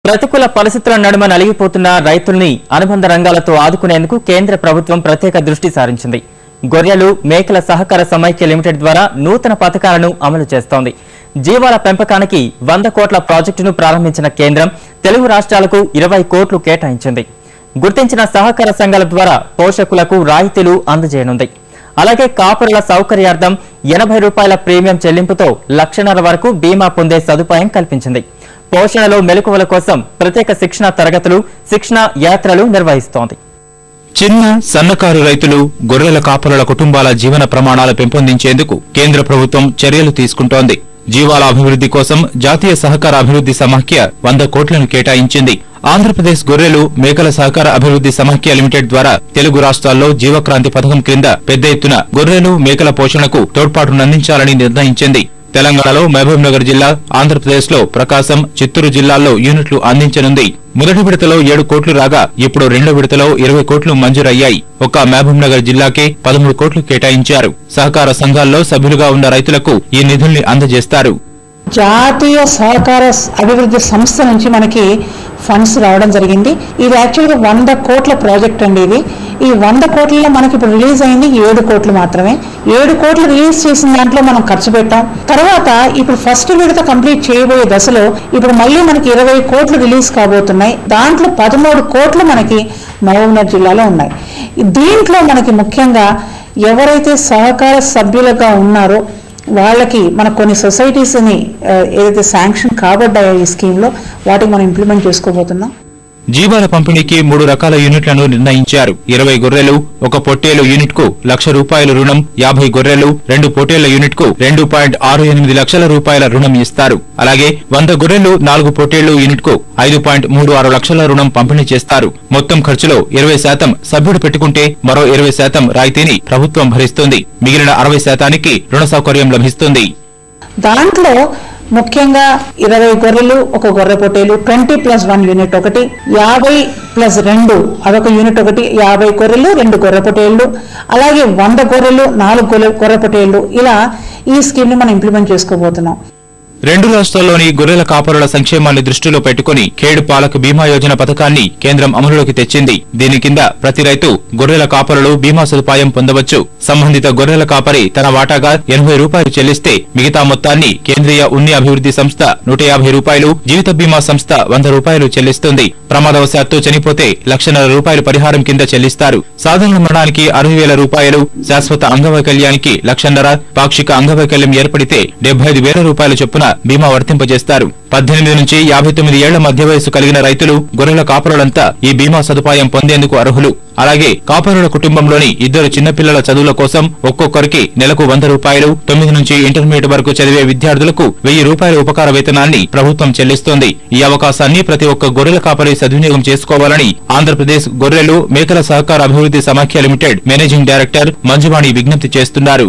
ప్రతికూల పరిస్థితుల నడుమ నలిగిపోతున్న రైతుల్ని అనుబంధ రంగాలతో ఆదుకునేందుకు కేంద్ర ప్రభుత్వం ప్రత్యేక దృష్టి సారించింది గొర్రెలు మేకల సహకార సమైక్య లిమిటెడ్ ద్వారా నూతన పథకాలను అమలు చేస్తోంది జీవాల పెంపకానికి వంద కోట్ల ప్రాజెక్టును ప్రారంభించిన కేంద్రం తెలుగు రాష్ట్రాలకు ఇరవై కోట్లు కేటాయించింది గుర్తించిన సహకార సంఘాల ద్వారా పోషకులకు రాయితీలు అందజేయనుంది అలాగే కాపురుల సౌకర్యార్థం ఎనభై రూపాయల ప్రీమియం చెల్లింపుతో లక్షన్నర వరకు బీమా పొందే సదుపాయం కల్పించింది పోషణలో మెలకువల కోసం ప్రత్యేక శిక్షణ తరగతులు శిక్షణ యాత్రలు నిర్వహిస్తోంది చిన్న సన్నకారు రైతులు గొర్రెల కాపరుల కుటుంబాల జీవన ప్రమాణాలు పెంపొందించేందుకు కేంద్ర ప్రభుత్వం చర్యలు తీసుకుంటోంది జీవాల అభివృద్ధి కోసం జాతీయ సహకార అభివృద్ధి సమాఖ్య వంద కోట్లను కేటాయించింది ఆంధ్రప్రదేశ్ గొర్రెలు మేకల సహకార అభివృద్ధి సమాఖ్య లిమిటెడ్ ద్వారా తెలుగు రాష్ట్రాల్లో జీవక్రాంతి పథకం క్రింద పెద్ద ఎత్తున గొర్రెలు మేకల పోషణకు తోడ్పాటునందించాలని నిర్ణయించింది తెలంగాణలో మహబూబ్ నగర్ జిల్లా ఆంధ్రప్రదేశ్ లో ప్రకాశం చిత్తూరు జిల్లాల్లో యూనిట్లు అందించనుంది మొదటి విడతలో ఏడు కోట్లు రాగా ఇప్పుడు రెండో విడతలో ఇరవై కోట్లు మంజూరయ్యాయి ఒక్క మహబూబ్ నగర్ జిల్లాకే పదమూడు కోట్లు కేటాయించారు సహకార సంఘాల్లో సభ్యులుగా ఉన్న రైతులకు ఈ నిధుల్ని అందజేస్తారు జాతీయ సహకార స- అభివృద్ధి సంస్థ నుంచి మనకి ఫండ్స్ రావడం జరిగింది ఇది యాక్చువల్గా వంద కోట్ల ప్రాజెక్ట్ అండి ఇది ఈ వంద కోట్లలో మనకి ఇప్పుడు రిలీజ్ అయింది ఏడు కోట్లు మాత్రమే ఏడు కోట్లు రిలీజ్ చేసిన దాంట్లో మనం ఖర్చు పెట్టాం తర్వాత ఇప్పుడు ఫస్ట్ విడత కంప్లీట్ చేయబోయే దశలో ఇప్పుడు మళ్ళీ మనకి ఇరవై కోట్లు రిలీజ్ కాబోతున్నాయి దాంట్లో పదమూడు కోట్లు మనకి మహబూబ్నగర్ జిల్లాలో ఉన్నాయి దీంట్లో మనకి ముఖ్యంగా ఎవరైతే సహకార సభ్యులుగా ఉన్నారో వాళ్ళకి మన కొన్ని సొసైటీస్ని ఆ, ఏదైతే శాంక్షన్ కాబడ్డాయో ఈ స్కీమ్లో వాటికి మనం ఇంప్లిమెంట్ చేసుకోబోతున్నాం జీవాల పంపిణీకి మూడు రకాల యూనిట్లను నిర్ణయించారు ఇరవై గొర్రెలు ఒక పొట్టేలు యూనిట్ కు లక్ష రూపాయల రుణం యాభై గొర్రెలు రెండు పొట్టేళ్ల యూనిట్ కు రెండు పాయింట్ ఆరు ఎనిమిది లక్షల రూపాయల రుణం ఇస్తారు అలాగే వంద గొర్రెలు నాలుగు పొట్టేళ్లు యూనిట్ కు ఐదు పాయింట్ మూడు ఆరు లక్షల రుణం పంపిణీ చేస్తారు మొత్తం ఖర్చులో ఇరవై శాతం సభ్యుడు పెట్టుకుంటే మరో ఇరవై శాతం రాయితీని ప్రభుత్వం భరిస్తుంది మిగిలిన అరవై శాతానికి రుణ సౌకర్యం లభిస్తుంది దాంట్లో ముఖ్యంగా ఇరవై గొర్రెలు ఒక గొర్రె పొట్టేలు ట్వంటీ ప్లస్ వన్ యూనిట్ ఒకటి యాభై ప్లస్ రెండు అదొక యూనిట్ ఒకటి యాభై గొర్రెలు రెండు గొర్రె పొట్టేళ్ళు అలాగే వంద గొర్రెలు నాలుగు గొర్రె గొర్రె పొట్టేళ్ళు ఇలా ఈ స్కీమ్ని మనం ఇంప్లిమెంట్ చేసుకోబోతున్నాం రెండు రాష్ట్రాల్లోని గొర్రెల కాపరుల సంక్షేమాన్ని దృష్టిలో పెట్టుకుని ఖేడు పాలక బీమా యోజన పథకాన్ని కేంద్రం అమలులోకి తెచ్చింది దీని కింద ప్రతి రైతు గొర్రెల కాపరులు బీమా సదుపాయం పొందవచ్చు సంబంధిత గొర్రెల కాపరి తన వాటాగా ఎనభై రూపాయలు చెల్లిస్తే మిగతా మొత్తాన్ని కేంద్రీయ ఉన్ని అభివృద్ధి సంస్థ నూట యాభై రూపాయలు జీవిత బీమా సంస్థ వంద రూపాయలు చెల్లిస్తుంది ప్రమాదవశాత్తు చనిపోతే లక్షన్నర రూపాయలు పరిహారం కింద చెల్లిస్తారు సాధారణ మరణానికి అరవై వేల రూపాయలు శాశ్వత అంగవైకల్యానికి లక్షన్నర పాక్షిక అంగవైకల్యం ఏర్పడితే డెబ్బై ఐదు వేల రూపాయల చొప్పున బీమా వర్తింపజేస్తారు పద్దెనిమిది నుంచి యాభై తొమ్మిది ఏళ్ల మధ్య వయసు కలిగిన రైతులు గొర్రెల కాపరులంతా ఈ బీమా సదుపాయం పొందేందుకు అర్హులు అలాగే కాపరుల కుటుంబంలోని ఇద్దరు చిన్నపిల్లల చదువుల కోసం ఒక్కొక్కరికి నెలకు వంద రూపాయలు తొమ్మిది నుంచి ఇంటర్మీడియట్ వరకు చదివే విద్యార్థులకు వెయ్యి రూపాయల ఉపకార వేతనాన్ని ప్రభుత్వం చెల్లిస్తోంది ఈ అవకాశాన్ని ప్రతి ఒక్క గొర్రెల కాపరి సద్వినియోగం చేసుకోవాలని ఆంధ్రప్రదేశ్ గొర్రెలు మేకల సహకార అభివృద్ధి సమాఖ్య లిమిటెడ్ మేనేజింగ్ డైరెక్టర్ మంజువాణి విజ్ఞప్తి చేస్తున్నారు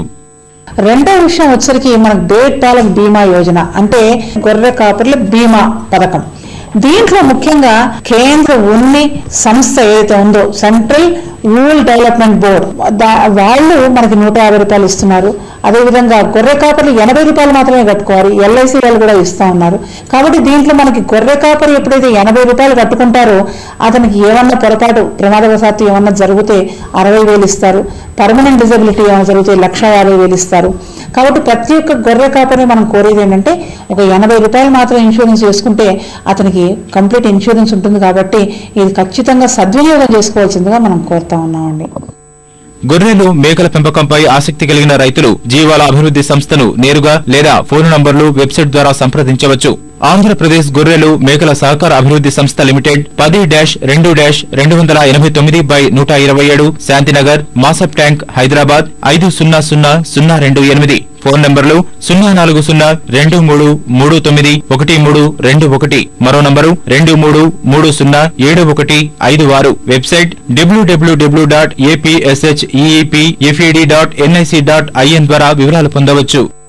రెండో విషయం వచ్చరికి మన డేట్ పాలక బీమా యోజన అంటే గొర్రె కాపర్ల బీమా పథకం దీంట్లో ముఖ్యంగా కేంద్ర ఉన్ని సంస్థ ఏదైతే ఉందో సెంట్రల్ రూరల్ డెవలప్మెంట్ బోర్డ్ దా- వాళ్ళు మనకి నూట యాభై రూపాయలు ఇస్తున్నారు అదేవిధంగా గొర్రె కాపర్లు ఎనభై రూపాయలు మాత్రమే కట్టుకోవాలి ఎల్ఐసి వాళ్ళు కూడా ఇస్తా ఉన్నారు కాబట్టి దీంట్లో మనకి గొర్రె కాపరి ఎప్పుడైతే ఎనభై రూపాయలు కట్టుకుంటారో అతనికి ఏమన్నా పొరపాటు ప్రమాదవశాత్తు ఏమన్నా జరిగితే అరవై వేలు ఇస్తారు పర్మనెంట్ డిజబిలిటీ ఏమైనా జరిగితే లక్ష యాభై వేలు ఇస్తారు కాబట్టి ప్రతి ఒక్క గొర్రె కాపరి మనం కోరేది ఏంటంటే ఒక ఎనభై రూపాయలు మాత్రం ఇన్సూరెన్స్ చేసుకుంటే అతనికి కంప్లీట్ ఇన్సూరెన్స్ ఉంటుంది కాబట్టి ఇది ఖచ్చితంగా సద్వినియోగం చేసుకోవాల్సిందిగా మనం కోరుతా ఉన్నామండి గొర్రెలు మేకల పెంపకంపై ఆసక్తి కలిగిన రైతులు జీవాల అభివృద్ధి సంస్థను నేరుగా లేదా ఫోన్ నంబర్లు వెబ్సైట్ ద్వారా సంప్రదించవచ్చు ఆంధ్రప్రదేశ్ గొర్రెలు మేకల సహకార అభివృద్ధి సంస్థ లిమిటెడ్ పది డాష్ రెండు డాష్ రెండు వందల ఎనభై తొమ్మిది బై నూట ఇరవై ఏడు శాంతినగర్ మాసప్ ట్యాంక్ హైదరాబాద్ ఐదు సున్నా సున్నా సున్నా రెండు ఎనిమిది ఫోన్ నంబర్లు సున్నా నాలుగు సున్నా రెండు మూడు మూడు తొమ్మిది ఒకటి మూడు రెండు ఒకటి మరో నంబరు రెండు మూడు మూడు సున్నా ఏడు ఒకటి ఐదు ఆరు website WWW dot APSHEEP FED dot NIC dot IN ద్వారా వివరాలు పొందవచ్చు